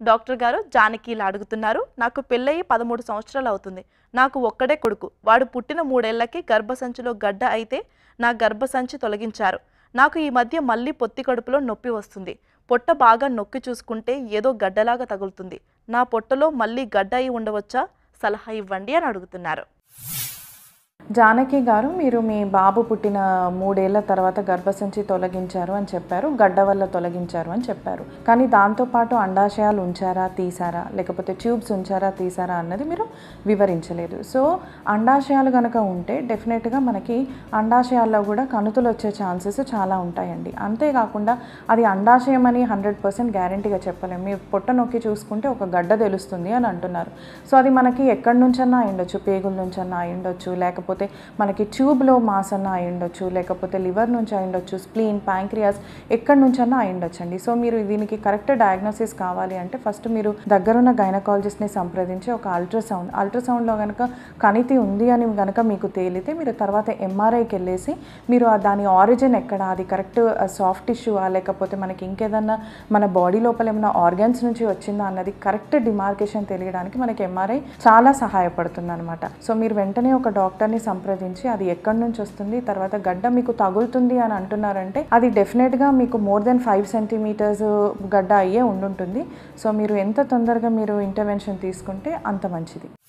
doctor గారు జానకి ఇలా అడుగుతున్నారు నాకు పెళ్ళయి పదమూడు సంవత్సరాలు అవుతుంది నాకు ఒక్కడే కొడుకు వాడు పుట్టిన మూడేళ్లకి గర్భసంచిలో గడ్డ అయితే నా గర్భసంచి తొలగించారు నాకు ఈ మధ్య మళ్ళీ పొత్తి కడుపులో నొప్పి వస్తుంది పొట్ట బాగా నొక్కి చూసుకుంటే ఏదో గడ్డలాగా తగులుతుంది నా పొట్టలో మళ్ళీ గడ్డ అయి ఉండవచ్చా సలహా ఇవ్వండి అని అడుగుతున్నారు జానకి గారు మీరు మీ బాబు పుట్టిన మూడేళ్ల తర్వాత గర్భసంచి తొలగించారు అని చెప్పారు గడ్డ వల్ల తొలగించారు అని చెప్పారు కానీ దాంతోపాటు అండాశయాలు ఉంచారా తీసారా లేకపోతే ట్యూబ్స్ ఉంచారా తీసారా అన్నది మీరు వివరించలేదు సో అండాశయాలు కనుక ఉంటే డెఫినెట్గా మనకి అండాశయాల్లో కూడా కణుతులు వచ్చే ఛాన్సెస్ చాలా ఉంటాయండి అంతేకాకుండా అది అండాశయం అని హండ్రెడ్ పర్సెంట్ గ్యారంటీగా చెప్పలేము మీ పొట్ట నొక్కి చూసుకుంటే ఒక గడ్డ తెలుస్తుంది అని అంటున్నారు సో అది మనకి ఎక్కడి నుంచన్నా అయ్యుండొచ్చు పేగుల నుంచన్నా అయ్యుండొచ్చు లేకపోతే మనకి ట్యూబ్లో మాస్ అన్నా అయ్యుండొచ్చు లేకపోతే లివర్ నుంచి అయ్యుండొచ్చు స్ప్లీన్ ప్యాంక్రియాస్ ఎక్కడి నుంచన్నా అయ్యుండొచ్చు అండి సో మీరు దీనికి కరెక్ట్ డయాగ్నోసిస్ కావాలి అంటే ఫస్ట్ మీరు దగ్గరున్న గైనకాలజిస్ట్ని సంప్రదించి ఒక అల్ట్రాసౌండ్ అల్ట్రాసౌండ్లో కనుక కణితి ఉంది అని కనుక మీకు తేలితే మీరు తర్వాత ఎంఆర్ఐకి వెళ్ళేసి మీరు ఆ దాని ఆరిజిన్ ఎక్కడ అది కరెక్ట్ సాఫ్ట్ టిష్యూవా లేకపోతే మనకి ఇంకేదన్నా మన బాడీ లోపల ఏమైనా ఆర్గన్స్ నుంచి వచ్చిందా అన్నది కరెక్ట్ డిమార్కేషన్ తెలియడానికి మనకి ఎంఆర్ఐ చాలా సహాయపడుతుంది అనమాట సో మీరు వెంటనే ఒక డాక్టర్ని సంప్రదించి అది ఎక్కడి నుంచి వస్తుంది తర్వాత గడ్డ మీకు తగులుతుంది అని అంటున్నారంటే అది డెఫినెట్గా మీకు మోర్ దెన్ ఫైవ్ సెంటీమీటర్స్ గడ్డ అయ్యే ఉండుంటుంది సో మీరు ఎంత తొందరగా మీరు ఇంటర్వెన్షన్ తీసుకుంటే అంత మంచిది